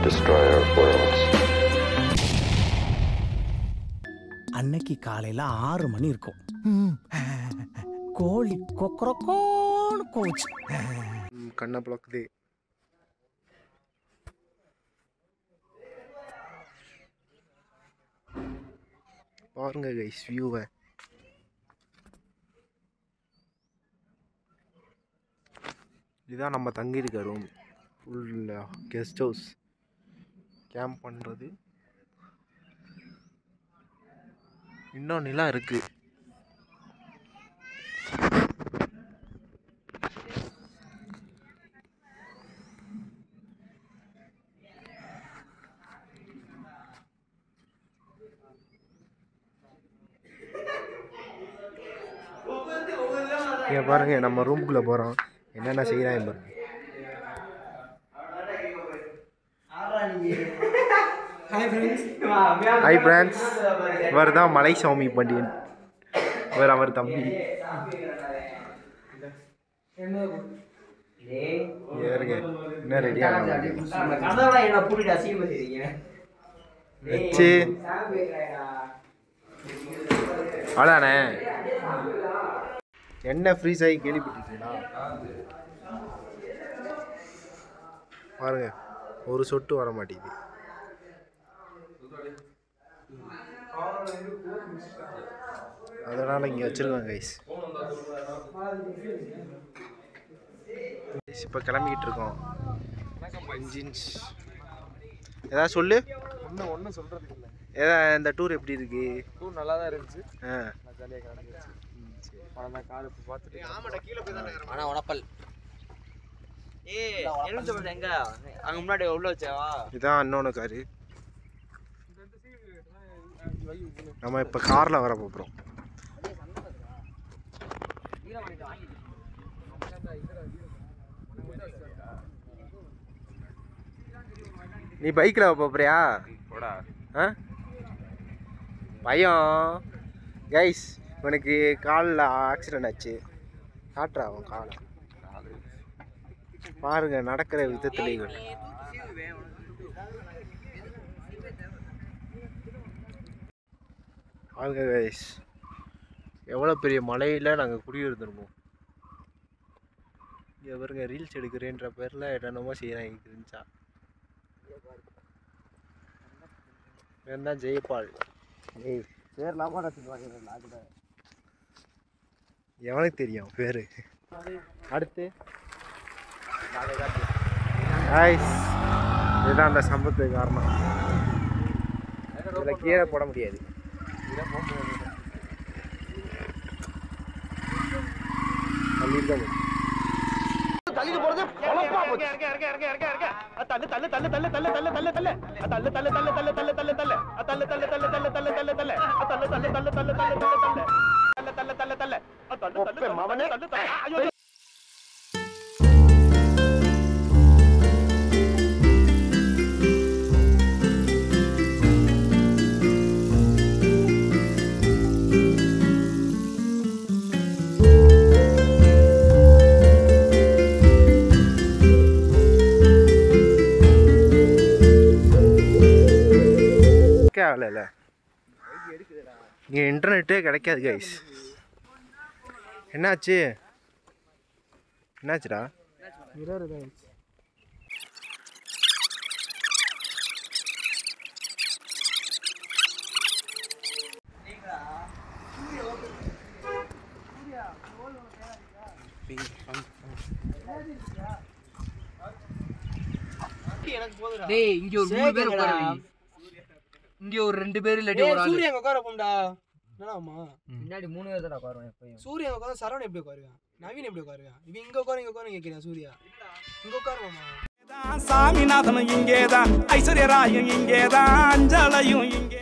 destroy our worlds. அன்னைக்கு காலையில ஆறு மணி இருக்கும் கோழி கொக்கரக்கோன்னு கோச்சு ம், கண்ணை பிளக்குது பாருங்க கைஸ் வியூவை இதுதான் நம்ம தங்கியிருக்க room full guest house camp பண்ணுறது இன்னும் நிலா இருக்குது இங்க பாருங்க நம்ம ரூமுக்குள்ள போறோம் என்னென்ன செய்யறாங்க பாருங்க ஹாய் ஃப்ரெண்ட்ஸ் இவர் தான் மலைசாமி பாண்டியன் இவர் அவர் தம்பி ஏறுங்க என்ன ரெடி வச்சு அவ்வளோண்ணே என்ன ஃப்ரீஸ் ஆகி கேள்விப்பட்டிருக்கீங்களா பாருங்க ஒரு சொட்டு வர மாட்டேங்குது அதனால இங்கே வச்சிருக்காங்க கைஸ் இப்போ கிளம்பிக்கிட்டு இருக்கோம் இன்ஜின்ஸ் ஏதாவது சொல்லு ஒன்றும் ஒன்றும் சொல்கிறதுக்கு இல்லை ஏதா இந்த டூர் எப்படி இருக்கு டூர் நல்லா தான் இருந்துச்சு ஆ நான் ஜாலியாக கிளம்பிடுச்சு பணம் தான் கார் இப்போ பார்த்துட்டு ஆனா உனப்பல் ஏ எலுமிச்சம்பழம் எங்க அங்க முன்னாடி உள்ள வச்சவா இதான் இன்னொன்று காரு நம்ம இப்போ காரில் வர போகிறோம் நீ பைக்கில் போறியா ஆ பயம் கைஸ் இவனுக்கு காலில் ஆக்சிடென்ட் ஆச்சு காட்டுறா அவன் காலை பாருங்க நடக்கிற விதத்துல இவன் பாருங்க கைஸ் எவ்வளோ பெரிய மலையில் நாங்கள் குடியிருந்திருக்கோம் இங்கே பாருங்க ரீல்ஸ் எடுக்கிறேன்ற பேரில் என்னென்னமோ செய்கிறாங்க இருந்துச்சா இவன் தான் ஜெயபால் ஏய் பேர்லாம் கூட சொல்லுவாங்க எவனுக்கு தெரியும் பேர் அடுத்து ஐஸ் இதுதான் அந்த சம்பவத்துக்கு காரணம் இதில் கீழே போட முடியாது தள்ளிட்டு தான் போகும். ஆகலைல்ல இங்கே இன்டர்நெட்டே கிடைக்காது கைஸ் என்னாச்சு என்னாச்சுடா டேய் இங்க ஒரு மூணு பேர் உட்காருங்க இங்க ஒரு ரெண்டு பேர் இல்லாட்டி ஒரு ஆளு சூரியன் உட்கார போம்டா என்னடாமா முன்னாடி மூணு பேர் தான் உட்காருவோம் எப்பயும் சூரியன் உட்காந்து சரவணன் எப்படி உட்காருவேன் நவீன் எப்படி உட்காருவேன் இவன் இங்க உட்காரு இங்க உட்காரு கேட்கிறேன் சூர்யா இங்க உட்காருவாமா சாமிநாதனும் இங்கேதான் ஐஸ்வர்யராயும் இங்கேதான் அஞ்சலையும் இங்கே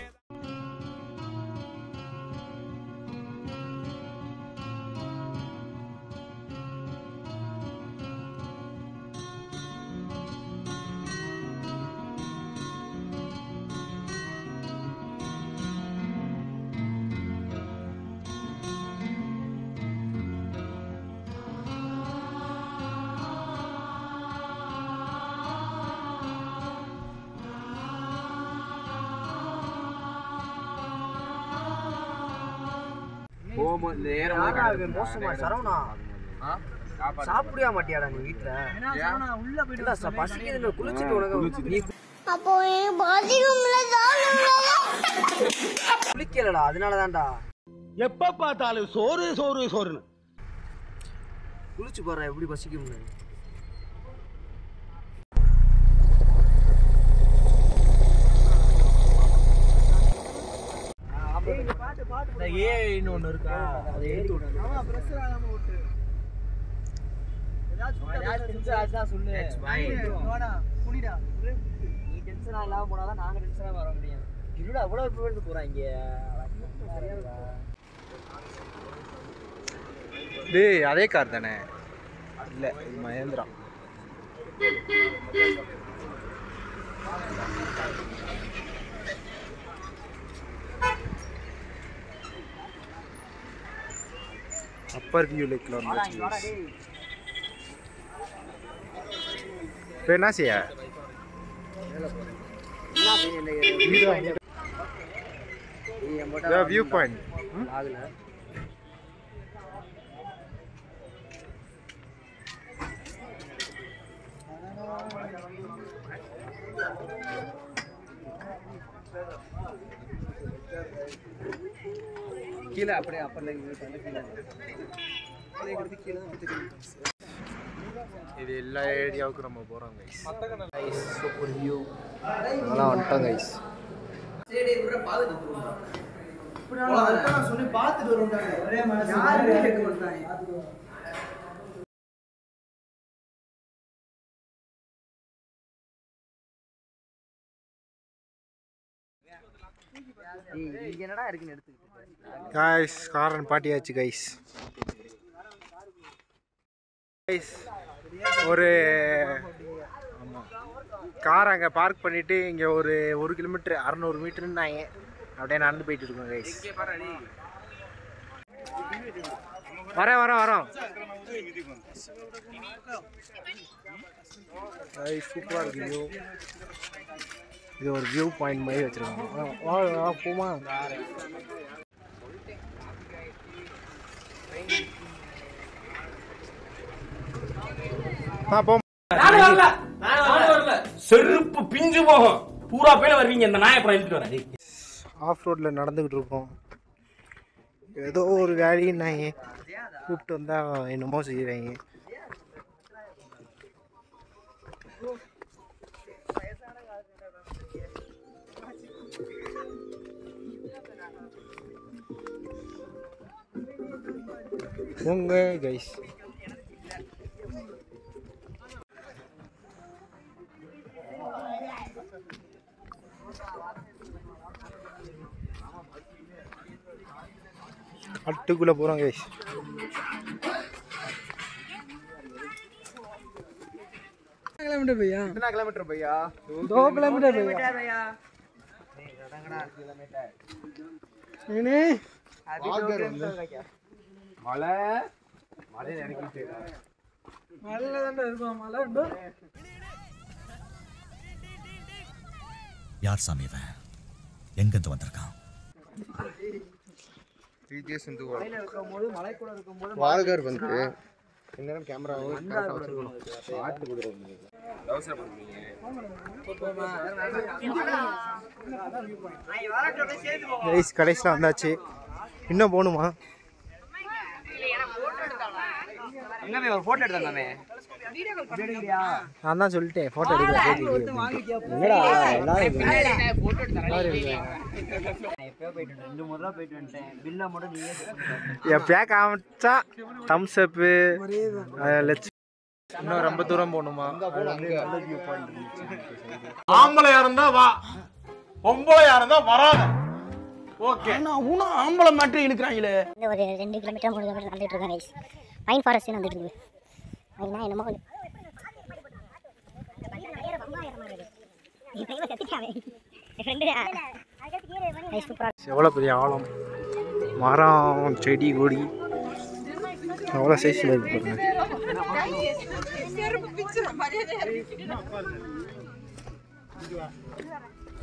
போகும்போது இந்த ஏறும்போது மோசமா சரவணா சாப்பிடியா மாட்டியாடா நீ வீட்டுல உள்ள போயிட்டு பசிக்குதுல குளிச்சுட்டு உனக்கு நீ அப்போ எனக்கு பாத்ரூம்ல குளிக்கலடா அதனாலதான்டா எப்ப பார்த்தாலும் சோறு சோறு சோறுன்னு குளிச்சு பாரு எப்படி பசிக்கும்னு ஏன்னு ஒண்ணு இருக்கா அதை ஏத்தி விடுங்க நீ டென்ஷனா இல்லாம போனாதான் நாங்க டென்ஷனா வர முடியும் இருடா அவ்வளவு பேர் போறாங்க டேய் அதே கார் தானே இல்லை இது மகேந்திரா அப்பர் வியூ லேக்கில் வந்து இப்போ என்ன செய்ய வியூ பாயிண்ட் ஆகல கீழே அப்படியே அப்பர்ல இது எல்லா ஏரியாவுக்கும் நம்ம போகிறோம் கைஸ் சூப்பர் வியூ அதெல்லாம் வந்துட்டோம் கைஸ் சொல்லி பார்த்துட்டு வருவாங்க ஒரே மாதிரி இங்க என்னடா இருக்குன்னு எடுத்துக்கிட்டு கைஸ் காரன் பாட்டியாச்சு கைஸ் கைஸ் ஒரு ஆமாம் கார் அங்கே பார்க் பண்ணிவிட்டு இங்கே ஒரு ஒரு கிலோமீட்டர் அறநூறு மீட்டருன்னாங்க அப்படியே நடந்து போயிட்டு இருக்கோம் கைஸ் வரேன் வரேன் வரோம் சூப்பராக இருக்கு வியூ இது ஒரு வியூ பாயிண்ட் மாதிரி வச்சுருக்காங்க வா வா போமா ஆ போ செருப்பு பிஞ்சு போகும் பூரா பேர் வருவீங்க இந்த நாயை அப்புறம் இழுத்துட்டு வரேன் ஆஃப் ரோட்டில் நடந்துக்கிட்டு இருக்கோம் ஏதோ ஒரு வேலைன்னாங்க கூப்பிட்டு வந்தா என்னமோ செய்கிறாங்க போங்க கைஸ் அட்டுக்குள்ளே போகிறோம் கைஸ் கிலோமீட்டர் பையா எத்தனை கிலோமீட்டர் பையா दो किलोमीटर भैया नहीं மழை மழை நினைக்கிட்டு மழை தான் இருக்கும் மழை உண்டு யார் சாமி இவன் எங்கிருந்து வந்திருக்கான் பிஜிஎஸ் வந்து வாழ்கர் வந்து இந்நேரம் கேமரா பாட்டு கொடுக்குறோம் கைஸ் கடைசியில் வந்தாச்சு இன்னும் போகணுமா எங்க போய் ஒரு போட்டோ எடுத்தாமே நான் தான் சொல்லிட்டேன் ஃபோட்டோ எடுக்கிறேன் என்னடா எப்பயோ போயிட்டு வந்தேன் ரெண்டு முறை போயிட்டு வந்துட்டேன் பில்லை மட்டும் நீயே எப்பயா காமிச்சா தம்ஸ் அப்பு லெட்ஸ் இன்னும் ரொம்ப தூரம் போகணுமா அது வந்து நல்ல வியூ பாயிண்ட் ஆம்பளையா இருந்தா வா பொம்பளையா இருந்தா வராத ஓகே உன ஆம்பளை மாட்டி இழுக்கிறாங்களே இந்த ஒரு ரெண்டு கிலோமீட்டர் மூணு கிலோமீட்டர் நடந்துட்டு இருக்கேன் கைஸ் பைன் ஃபாரஸ்ட் வந்துட்டு இருக்கு அதுனா என்னமோ ஒரு- Guys, super ஆ இருக்கு. எவ்வளோ பெரிய ஆழம் மரம் செடி கொடி எவ்வளோ சைஸில் இருக்கு பாருங்க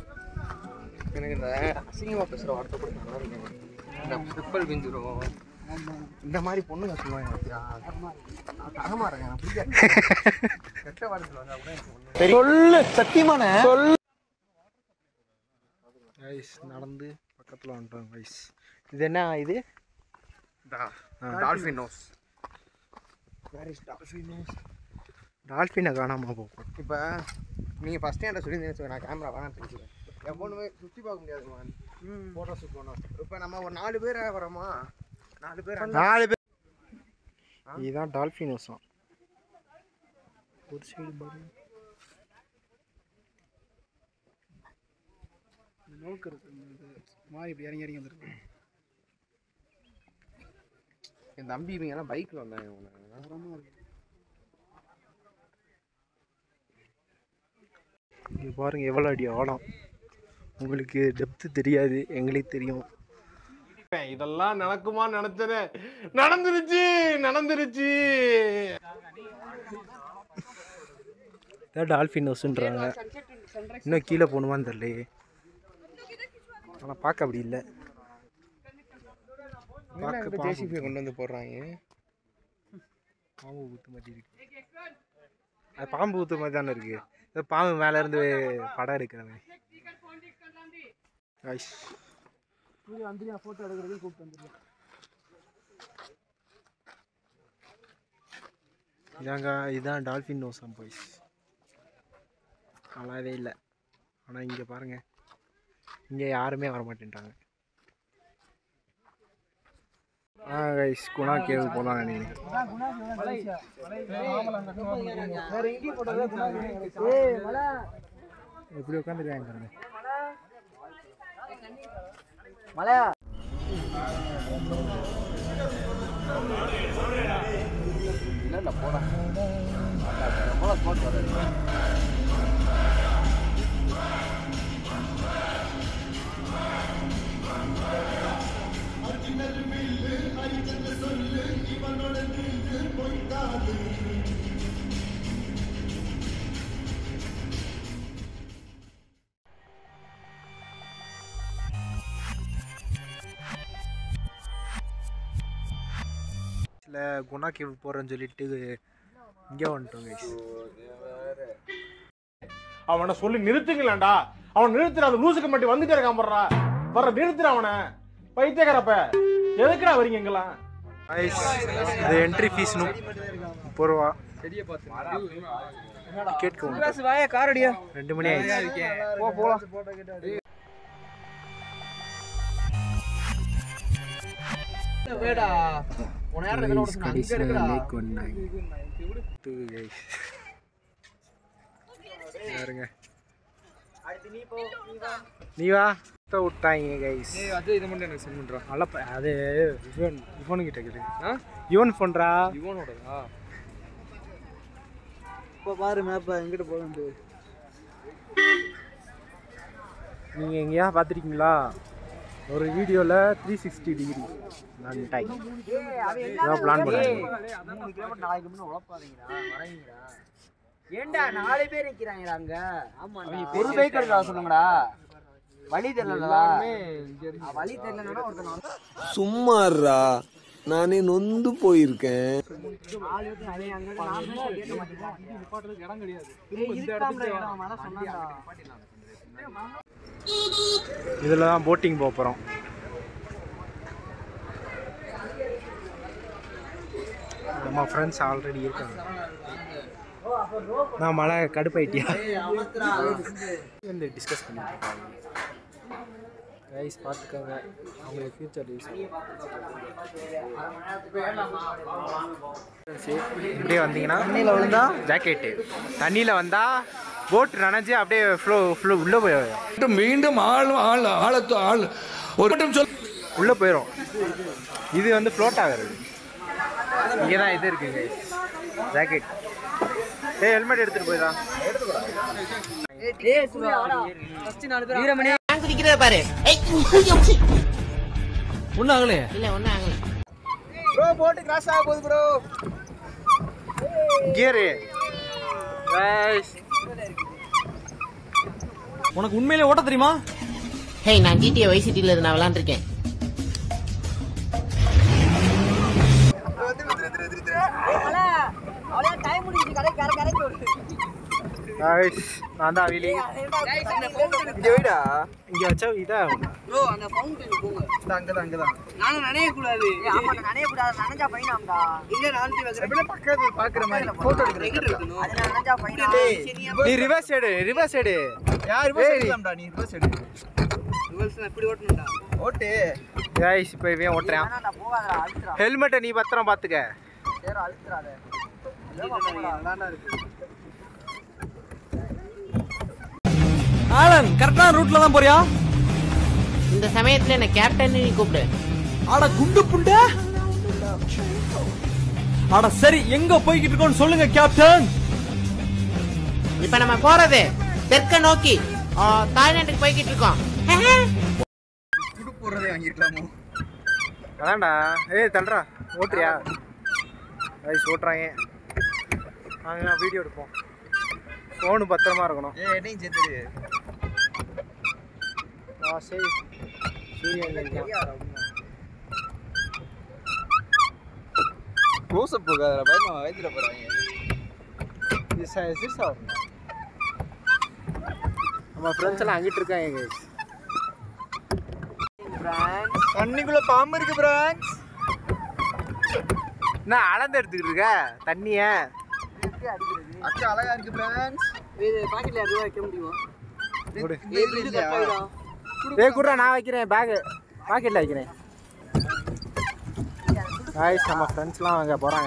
எனக்கு இந்த அசிங்கமா பேசுற வார்த்தை கூட நல்லா இருக்கும் இந்த செப்பல் பிஞ்சிரும் இந்த மாதிரி பொண்ணுங்க சொல்லுவாங்க பாத்தியா? தரமா இருக்கேன் புரியாது கெட்ட வார்த்தை சொல்லுவாங்க அப்படியே எனக்கு ஒண்ணும் சொல்லு சத்தியமான சொல்லு கைஸ் நடந்து பக்கத்தில் வந்துட்டோம் கைஸ் இது என்ன இது டால்ஃபின் நோஸ் டால்ஃபினை காணாமல் போகும் இப்போ நீங்கள் ஃபஸ்ட் என்கிட்ட சொல்லி நான் கேமரா வேணாம் தெரிஞ்சுக்கிறேன் என் பொண்ணுமே சுற்றி பார்க்க முடியாது ஃபோட்டோ ஷூட் பண்ணோம் இப்போ நம்ம ஒரு நாலு பேர் வரோமா நாலு பேர் நாலு பேர் இதுதான் டால்ஃபின் நோஸாம் ஒரு சைடு பாருங்க நோக்கு இருக்கு இந்த மாதிரி இப்படி இறங்கி இறங்கி வந்துருக்கு என் தம்பி இவங்க எல்லாம் பைக்கில் வந்தாங்க இவங்க இங்கே பாருங்க எவ்வளோ அடி ஆழம் உங்களுக்கு டெப்த்து தெரியாது எங்களுக்கு தெரியும் இதெல்லாம் நடக்குமா நினைச்சனே நடந்துருச்சு நடந்துருச்சு இதான் டால்ஃபின் ஹவுஸ்ன்றாங்க இன்னும் கீழே போகணுமான்னு தெரியலையே ஆனால் பார்க்க அப்படி இல்லை பார்க்க ஜேசிபி கொண்டு வந்து போடுறாங்க பாம்பு ஊத்து மாதிரி இருக்கு அது பாம்பு ஊத்து மாதிரி தானே இருக்கு இந்த பாம்பு மேல இருந்து படம் எடுக்கிறவன் ஐஸ் வந்துருக்கேன் ஃபோட்டோ எடுக்கிறதுக்கு கூப்பிட்டு வந்துருக்கேன் இதாங்க இதுதான் டால்ஃபின் நோசம் பாய்ஸ் நல்லாவே இல்லை ஆனால் இங்கே பாருங்க இங்கே யாருமே வர மாட்டேன்ட்டாங்க ஆ கைஸ் குணா கேவு போகலாம் நினைக்கிறேன் வேற எங்கேயும் போட்டோ எப்படி உட்காந்துருக்காங்க பாருங்க மலையா இல்லை போடா எவ்வளோ ஸ்மார்ட் வராது சில குணா கேவு போகிறேன்னு சொல்லிட்டு இங்கே வந்துட்டோம் கைஸ் அவனை சொல்லி நிறுத்துங்களேன்டா அவன் நிறுத்துற அந்த லூசுக்கு மட்டும் வந்துட்டே இருக்கான் போடுறா வர்ற நிறுத்துற அவனை பைத்தியக்காரப்ப எதுக்குடா வரீங்க இங்கெல்லாம் கைஸ் இது என்ட்ரி ஃபீஸ் முப்பது ரூபா டிக்கெட் கவுண்டர் வாயா காரடியா ரெண்டு மணி ஆயிடுச்சு போ போலாம் வேடா உன யாரும் இதெல்லாம் விட சொன்னா? அங்க இருக்குடா லேக் வந்தாங்க டூ கைஸ் பாருங்க நீ வா சுத்த விட்டாங்க கைஸ் அது இதை மட்டும் எனக்கு சென்ட் பண்றான் நல்லா ப- அது இவன் இவனு கிட்ட இருக்குது இவன் ஃபோன்ரா இவனோடதா இப்போ பாரு மேப்பை எங்கிட்ட போகணும் நீங்கள் எங்கேயா பார்த்துருக்கீங்களா ஒரு வீடியோவில் த்ரீ சிக்ஸ்டி டிகிரி நான் டைம் இதான் பிளான் பண்ணேன் மூணு கிலோமீட்டர் நாலு கிலோமீட்டர் உழப்பாதீங்கடா வரீங்கடா ஏன்டா நாலு பேர் நிக்கிறாங்கடா அங்க ஆமா ஒரு பைக் எடுக்கா சொல்லுங்கடா வழி தெரியலடா வழி தெரியலனா ஒருத்தன் சும்மாறா நானே நொந்து போயிருக்கேன் நாலு பேர் அவன் அங்க நாலு பேர் கேட்க மாட்டேங்கிறான் இடம் கிடையாது இந்த இடத்துக்கு இடம் வர சொன்னாடா இதில் தான் போட்டிங் போக போகிறோம் நம்ம ஃப்ரெண்ட்ஸ் ஆல்ரெடி இருக்காங்க நான் மழை கடுப்பாயிட்டியா வந்து டிஸ்கஸ் பண்ணிட்டு இருக்காங்க கைஸ் பார்த்துக்கோங்க அவங்களுக்கு ஃபியூச்சர் யூஸ் இப்படியே வந்தீங்கன்னா தண்ணியில் விழுந்தா ஜாக்கெட்டு தண்ணியில் வந்தால் போட் நனைஞ்சு அப்படியே ஃப்ளோ ஃப்ளோ உள்ளே போயிடும் மீண்டும் ஆள் ஆள் ஆழத்து ஆள் ஒரு மட்டும் சொல் உள்ளே போயிடும் இது வந்து ஃப்ளோட் ஆகிறது இங்கே தான் இது இருக்குங்க ஜாக்கெட் ஏய் ஹெல்மெட் எடுத்துகிட்டு போயிடா ஏய் சூர்யா வாடா ஃபர்ஸ்ட் நாலு பேர் வீரமணி ப்ரோ போட்டு கிராஸ் ஆக போகுது ப்ரோ கியரு கைஸ் உனக்கு உண்மையிலே ஓட்ட தெரியுமா ஹே நான் ஜிடிஏ வைசிட்டியில் நான் விளாண்டுருக்கேன் நான் தான் அவிலி இங்க வைடா இங்க வச்சா இதா ப்ரோ அந்த ஃபவுண்டன் போங்க அங்கதான் அங்கதான் நானும் நனைய கூடாது ஆமா நனைய கூடாது நனைஞ்சா ஃபைனாம்டா இல்ல நான் வைக்கிறேன் பக்கத்துல பாக்குற மாதிரி போட்டோ எடுக்கிறேன் அது நனைஞ்சா ஃபைனா நீ ரிவர்ஸ் எடு ரிவர்ஸ் எடு யார் ரிவர்ஸ் எடுக்கலாம்டா நீ ரிவர்ஸ் எடு ரிவர்ஸ் இப்படி ஓட்டணும்டா ஓட்டு गाइस இப்போ இவன் ஓட்டுறான் ஆனா போகாதடா அழுத்துறா ஹெல்மெட்டை நீ பத்திரம் பாத்துக்க சேர அழுத்துறாத ஆலன் கரெக்டான ரூட்ல தான் போறியா இந்த சமயத்துல என்ன கேப்டன் நீ கூப்பிடு அட குண்டு புண்ட அட சரி எங்க போய்கிட்டு இருக்கோம்னு சொல்லுங்க கேப்டன் இப்ப நம்ம போறது தெற்க நோக்கி ஆ, தாய்லாந்துக்கு போய்கிட்டு இருக்கோம் துடு போடுறதே வாங்கிருக்கலாமோ அதான்டா ஏய் தள்ளுறா ஓட்டுறியா கைஸ் ஓட்டுறாங்க நாங்க வீடியோ எடுப்போம் ஃபோனு பத்திரமா இருக்கணும் ஏ என்னையும் சேர்த்துரு ஆ சரி சூரியன் க்ளோஸ் அப் போகாதடா பயமா வைத்திர போறாங்க இது சிறுசா வரணும் நம்ம ஃப்ரெண்ட்ஸ் எல்லாம் அங்கிட்டு இருக்காங்க guys. தண்ணிக்குள்ள பாம்பு இருக்கு பிரான்ஸ் என்ன அளந்து எடுத்துக்கிட்டு இருக்க தண்ணிய அக்கா அழகா இருக்கு பிரான்ஸ் இது பாக்கெட்ல யாரும் வைக்க முடியுமா கொடு. இது இது கட் ஆயிடா ஏய் குடுறா நான் வைக்கிறேன் பேக் பாக்கெட்ல வைக்கிறேன் காய்ஸ் நம்ம ஃப்ரெண்ட்ஸ்லாம் அங்கே போகிறாங்க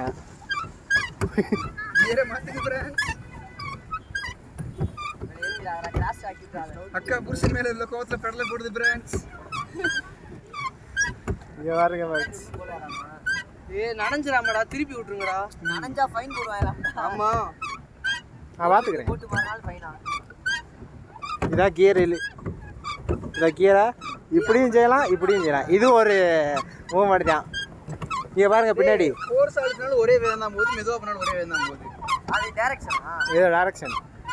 கிளாஸ் ஆக்கிட்டாங்க அக்கா புருஷன் மேல உள்ள கோவத்துல பெடல போடுது பிரான்ஸ் இங்க பாருங்க ஃப்ரெண்ட்ஸ் ஏ நனைஞ்சிராமடா திருப்பி விட்டுருங்கடா நனைஞ்சா ஃபைன் போடுவாங்க ஆமா நான் பார்த்துக்கிறேன் போட்டு மறுநாள் ஃபைனா இதான் கியர் இல்லை இதான் கியரா இப்படியும் செய்யலாம் இப்படியும் செய்யலாம் இது ஒரு மூவ்மெண்ட் தான் இங்க பாருங்க பின்னாடி ஃபோர்ஸ் அழுத்தினாலும் ஒரே வேகம் தான் போகுது மெதுவாக பண்ணாலும் ஒரே வேகம் தான் போகுது அது டைரக்ஷனா இது டைரக்ஷன்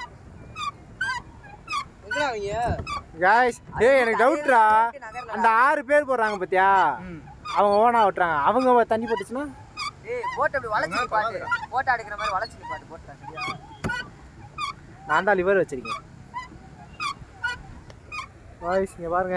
எங்கடா அவங்க காய்ஸ் ஏய் எனக்கு டவுட்ரா அந்த ஆறு பேர் போடுறாங்க பாத்தியா அவங்க ஓனா ஓட்டுறாங்க அவங்க தண்ணி போட்டுச்சுன்னா ஏய் போட் அப்படி வளைச்சு பாட்டு போட்டோ எடுக்கிற மாதிரி வளைச்சு பாட்டு போட்டா சரியா நான் தான் லிவர் வச்சிருக்கேன் வாய்ஸ் இங்க பாருங்க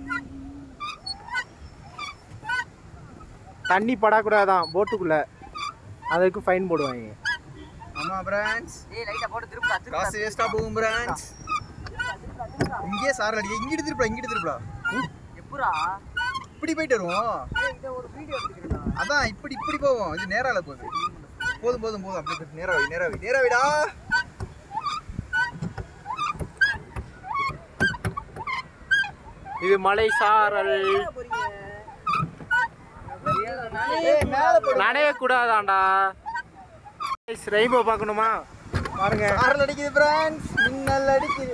தண்ணி படக்கூடாதான் போட்டுக்குள்ள அதுக்கு ஃபைன் போடுவாங்க ஆமா பிரான்ஸ் ஏய் லைட்டா போட்டு திருப்பா திருப்பா காசு வேஸ்டா போகும் பிரான்ஸ் இங்கேயே சார் அடி இங்கிட்டு திருப்பா இங்கிட்டு திருப்பா எப்புரா இப்படி போயிட்டு வருவோம் ஏய் இத ஒரு வீடியோ எடுத்துக்கிறேன் அதான் இப்படி இப்படி போவோம் இது நேரால போகுது போதும் போதும் போதும் அப்படி போய் நேரா வை நேரா வை நேரா விடா இது மலை சாரல் ஏய் மேல போடு நனைய கூடாதாண்டா ரெயின்போ பார்க்கணுமா பாருங்க சாரல் அடிக்குது பிரான்ஸ் மின்னல் அடிக்குது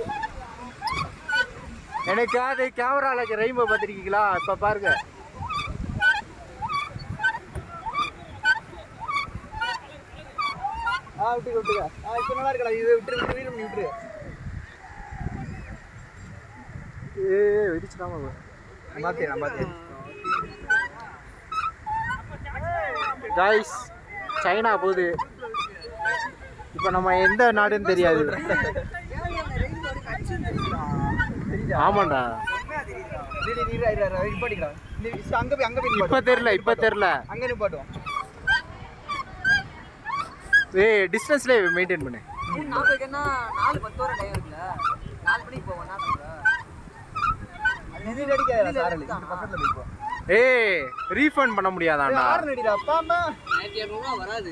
எனக்கு அது கேமரால ரெயின்போ பார்த்துருக்கீங்களா இப்ப பாருங்க ஆ விட்டு விட்டுக்க ஆ இப்போ நல்லா இருக்கடா இது விட்டு விட்டு வீடு பண்ணி விட்டுரு ஏ வெடிச்சுடாம மாத்தேன் நான் மாத்தேன் காய்ஸ் சைனா போகுது இப்போ நம்ம எந்த நாடுன்னு தெரியாது ஆமாண்டா நீ நீ இரு, இரு, இரு, நிப்பாட்டிக்கடா. நீ அங்க போய் அங்க போய் இப்ப நிப்பாட்டு. தெரியல இப்ப தெரியல அங்க நிப்பாட்டுவோம் ஏய் டிஸ்டன்ஸ்ல மெயின்டைன் பண்ணு நாளைக்கு என்ன நாலு பத்து வரை டைம் இருக்குல்ல நாலு மணிக்கு போவோம் நான் இது அடிக்காத சாரல் இந்த பக்கத்துல போய்க்கோ ஏய் ரீஃபண்ட் பண்ண முடியாதாண்டா ஆறு அடிடா அப்பா அம்மா ஆயிரத்தி இரநூறுவா வராது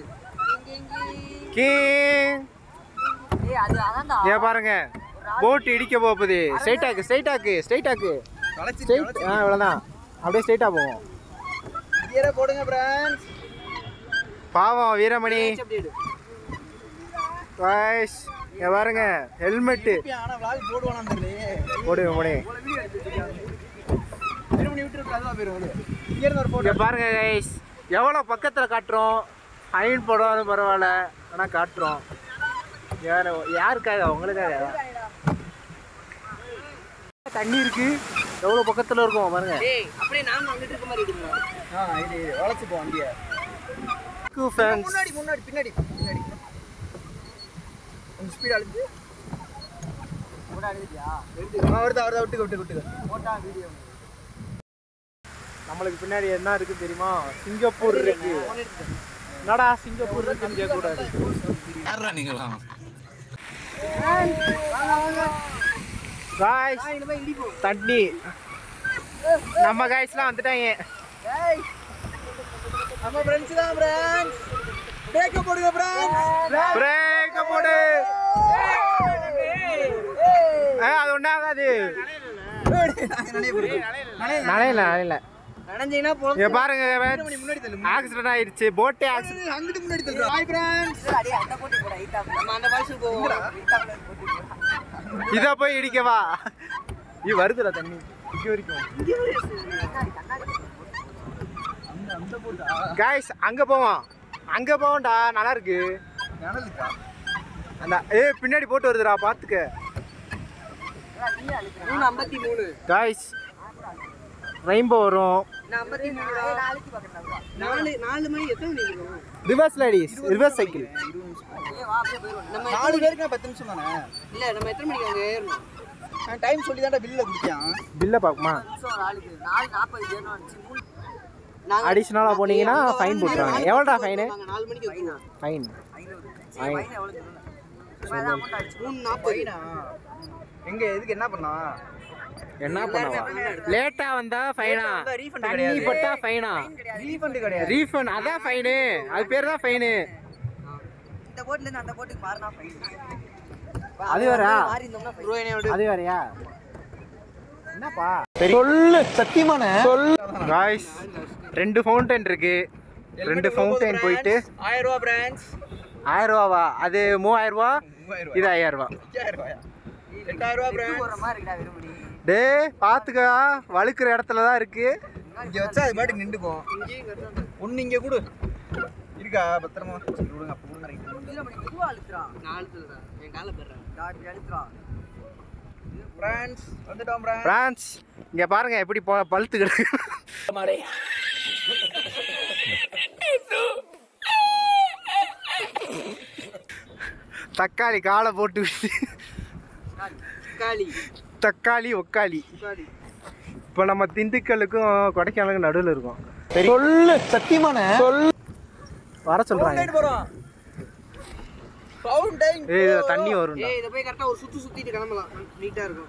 கிங் ஏய் அது அதான்டா ஏன் பாருங்க போட் இடிக்க போகுது ஸ்ட்ரைட்டாக்கு ஸ்ட்ரைட்டாக்கு ஸ்ட்ரைட்டாக்கு வளைச்சு ஸ்ட்ரைட் ஆ இவ்வளோதான் அப்படியே ஸ்ட்ரைட்டாக போவோம் கீரை போடுங்க பிரான்ஸ் பாவம் வீரமணி எப்படி எடு வாய்ஸ் இங்க பாருங்க ஹெல்மெட்டு ஆனா vlog போடுவானான்னு தெரியலையே போடு போடு திரும்ப நீ விட்டுருக்கு அதுவா போயிரும் இங்க இருந்து ஒரு இங்க போட்டோ பாருங்க கைஸ் எவ்வளோ பக்கத்தில் காட்டுறோம் அயன் போடாது பரவாயில்ல ஆனால் காட்டுறோம் யார் யாருக்காக உங்களுக்காக தண்ணி இருக்கு எவ்வளோ பக்கத்தில் இருக்கும் பாருங்க ஏய் அப்படியே நாம வந்துட்டு இருக்க மாதிரி எடுங்க ஆ இது இது வளைச்சு போ வண்டியை ஃபேன்ஸ் முன்னாடி முன்னாடி பின்னாடி பின்னாடி கொஞ்சம் ஸ்பீட் அழுத்து வருதா வருதா விட்டுக்க விட்டுக்க விட்டுக்க போட்டா வீடியோ நம்மளுக்கு பின்னாடி என்ன இருக்கு தெரியுமா சிங்கப்பூர் இருக்கு என்னடா சிங்கப்பூர் இருக்குன்னு கேட்க கூடாது யாரா நீங்களா காய்ஸ் தண்ணி நம்ம காய்ஸ்லாம் வந்துட்டாங்க நம்ம ஃப்ரெண்ட்ஸ் தான் ஃப்ரெண்ட்ஸ் பிரேக்க போடுங்க ஃப்ரெண்ட்ஸ் பிரேக்க போடு ஏ, அது ஒன்றாகாது நனையில நனையில நனைஞ்சீங்கன்னா போதும் இங்க பாருங்க ஆக்சிடென்ட் ஆயிடுச்சு போட்டே ஆக்சிடென்ட் அங்கிட்டு முன்னாடி தள்ளுறோம் ஹாய் ஃப்ரெண்ட்ஸ் அடே அந்த போட்டி போடா ஹைட்டா நம்ம அந்த வாய்ஸ் போவோம் இத போய் இடிக்கவா இது வருதுடா தண்ணி இங்க வரைக்கும் காய்ஸ் அங்க போவோம் அங்க போவோம்டா நல்லா இருக்கு அந்த ஏ பின்னாடி போட்டு வருதுடா பாத்துக்க மூணு ஐம்பத்தி மூணு காய்ஸ் ரெயின்போ வரும் நான் ஐம்பத்தி மூணு நாளைக்கு பார்க்கறேன் நாலு நாலு மணி எத்தனை மணி இருக்கும் ரிவர்ஸ் லேடிஸ் ரிவர்ஸ் சைக்கிள் நம்ம நாலு பேருக்கு பத்து நிமிஷம் தானே இல்ல நம்ம எத்தனை மணிக்கு அங்க ஏறணும் நான் டைம் சொல்லி தான்டா பில்ல கொடுத்தேன் பில்ல பாக்குமா நிமிஷம் ஆளுக்கு நாலு நாற்பது ஏறணும் அடிஷனலா போனீங்கன்னா ஃபைன் போட்டுருவாங்க எவ்வளோடா ஃபைனு நாங்க நாலு மணிக்கு வைக்கணும் ஃபைன் ஃபைன் எவ்வளவு மூணு நாற்பது எங்க எதுக்கு என்ன பண்ணா என்ன பண்ணவா லேட்டா வந்தா ஃபைனா refund தண்ணி கிடையாது. பட்டா ஃபைனா ரீஃபண்ட் கிடையாது ரீஃபண்ட் அதான் ஃபைனு அது பேர் தான் ஃபைனு இந்த போட்ல இருந்து அந்த போட்டுக்கு மாறினா ஃபைன் அது வேறா? மாறி இருந்தோம்னா ப்ரோ என்ன அது வேறயா என்னப்பா சொல்லு சத்தியமான காய்ஸ் ரெண்டு ஃபவுண்டைன் இருக்கு ரெண்டு ஃபவுண்டைன் போயிட்டு ஆயிரம் ரூபா பிரான்ச் ஆயிரம் ரூபாவா அது மூவாயிரம் ரூபா இது ஐயாயிரம் ரூபா எட்டாயிரம் ரூபா பிரான்ச் போற மாதிரி இருக்கடா வெறுமனி டே பாத்துக்க வழுக்கிற இடத்துல தான் இருக்கு இங்க வச்சா அது பாட்டுக்கு நின்றுக்கும் ஒண்ணு இங்க கொடு இருக்கா பத்திரமா சரி, விடுங்க அப்ப விடுங்க மெதுவா அழுத்துறா நான் அழுத்துறேன் என் கால பெறேன் டாடி அழுத்துறா பிரான்ஸ் வந்துட்டோம் பிரான்ஸ் பிரான்ஸ் இங்க பாருங்க எப்படி போ பழுத்து கிடக்கு தக்காளி காலை போட்டு விட்டு காலி தக்காளி ஒக்காளி காலி இப்போ நம்ம திண்டுக்கல்லுக்கும் கொடைக்கானலுக்கும் நடுவில் இருக்கோம் சொல்லு சத்தியமான சொல் வர சொல்றாங்க போறோம் ஃபவுண்டைன் ஏய் இதுல தண்ணி வரும்டா ஏய் இத போய் கரெக்ட்டா ஒரு சுத்து சுத்திட்டு கிளம்பலாம் நீட்டா இருக்கும்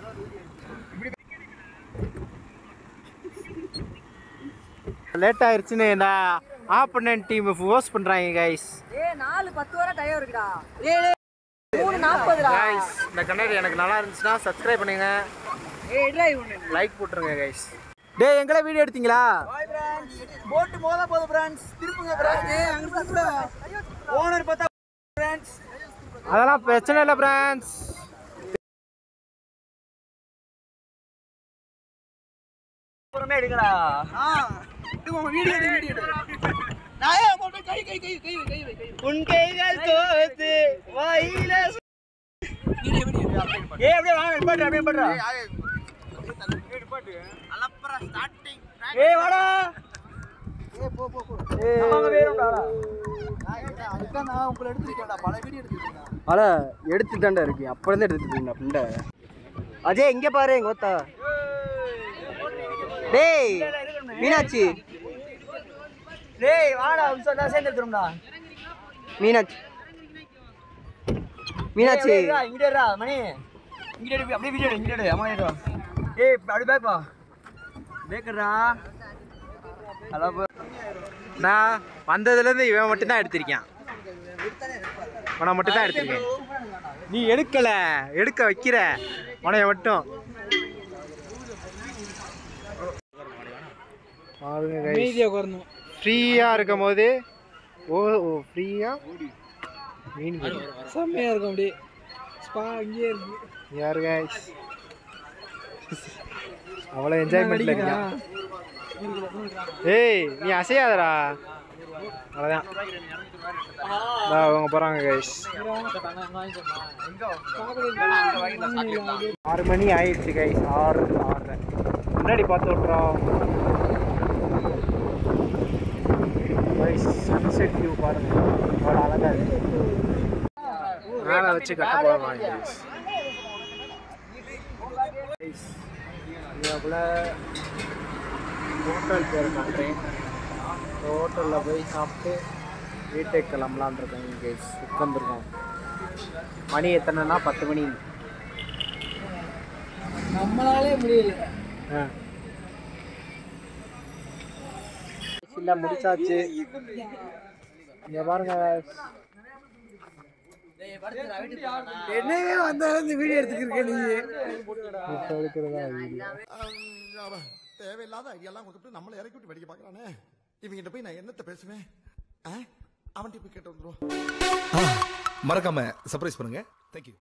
லேட் ஆயிருச்சுன்னு நான் ஆப்பனன்ட் டீம் ஃபோர்ஸ் பண்றாங்க கைஸ் ஏய் நாலு பத்து வரை டயம் இருக்குடா ஏய் மூணு நாற்பதுடா கைஸ் இந்த கண்ணாடி எனக்கு நல்லா இருந்துச்சுன்னா சப்ஸ்கிரைப் பண்ணுங்க ஏய் டிரைவ் ஒண்ணு லைக் போட்டுருங்க கைஸ் டேய் எங்களை வீடியோ எடுத்தீங்களா பாய் பிரான்ஸ் போட் மோத போகுது பிரான்ஸ் திருப்புங்க பிரான்ஸ் ஏய் அங்க திருப்புடா ஓனர் பார்த்தா பிரான்ஸ் அதெல்லாம் பிரச்சனை இல்லை பிரான்ஸ் அப்புறமே எடுங்கடா ஆ இது உங்க வீடியோ எடு வீடியோ எடு நான் ஏன் போட்டு கை கை கை கை கை கை கை உன் கைகள் தோத்து வாயில வீடியோ வீடியோ ஏய் அப்படியே வாங்க நிப்பாட்டு அப்படியே நிப்பாட்டு ஏய் வாடா ஏய் போ போ போ ஏய் அவங்க வேறடா அதுதான் நான் உங்களை எடுத்துட்டேன்டா பல வீடியோ எடுத்துட்டேன்டா அட எடுத்துட்டாண்டா இருக்கு அப்புறம் தான் எடுத்துட்டீங்க புண்டை அஜய் இங்க பாரு எங்க ஒத்தா டேய் மீனாட்சி டேய் வாடா சொன்னா சேர்ந்து எடுத்துறோம்டா மீனாட்சி மீனாட்சி இங்க இருடா மணி இங்க எடு அப்படியே வீடியோ எடு இங்க எடு அம்மா எடு ஏய் அப்படி பேக் வா பேக்கறா ஹலோ நான் வந்ததுலேருந்து இவன் மட்டும்தான் எடுத்திருக்கேன் உன மட்டும் தான் எடுத்திருக்கேன் நீ எடுக்கல எடுக்க வைக்கிற உனைய மட்டும் பாருங்க அமைதியாக உட்காரணும் ஃப்ரீயாக இருக்கும் போது ஓ ஓ ஃப்ரீயாக மீன் பிடி. செம்மையாக இருக்கும் அப்படியே ஸ்பா இங்கேயே இருக்கு யாரு guys அவ்வளோ என்ஜாய்மெண்ட்ல இருக்கியா ஏய் நீ அசையாதடா அவ்வளோதான் இதோ அவங்க போகிறாங்க கைஸ் ஆறு மணி ஆயிடுச்சு கைஸ் ஆறு ஆறு முன்னாடி பார்த்து விட்றோம் கைஸ் சன்செட் வியூ பாருங்க அவ்வளோ அழகா இருக்கு மேலே வச்சு கட்ட போகிறாங்க கைஸ் இதுக்குள்ள ஹோட்டல் பேர் காட்டுறேன் ஹோட்டலில் போய் சாப்பிட்டு வீட்டுக்கு கிளம்பலான் இருக்கேன் இங்கே உட்காந்துருக்கோம் மணி எத்தனைனா பத்து மணி நம்மளாலே முடியல ஆ இல்லை முடிச்சாச்சு இங்கே பாருங்க என்னவே வந்தாலும் இந்த வீடியோ எடுத்துக்கிருக்க நீ இப்போ எடுக்கிறதா வீடியோ தேவையில்லாத ஐடியாலாம் கொடுத்துட்டு நம்மளை இறக்கி விட்டு வெடிக்க பார்க்கறானே இவங்கிட்ட போய் நான் என்னத்த பேசுவேன் அவன்கிட்ட போய் கேட்டு வந்துருவோம் மறக்காம சர்ப்ரைஸ் பண்ணுங்க தேங்க்யூ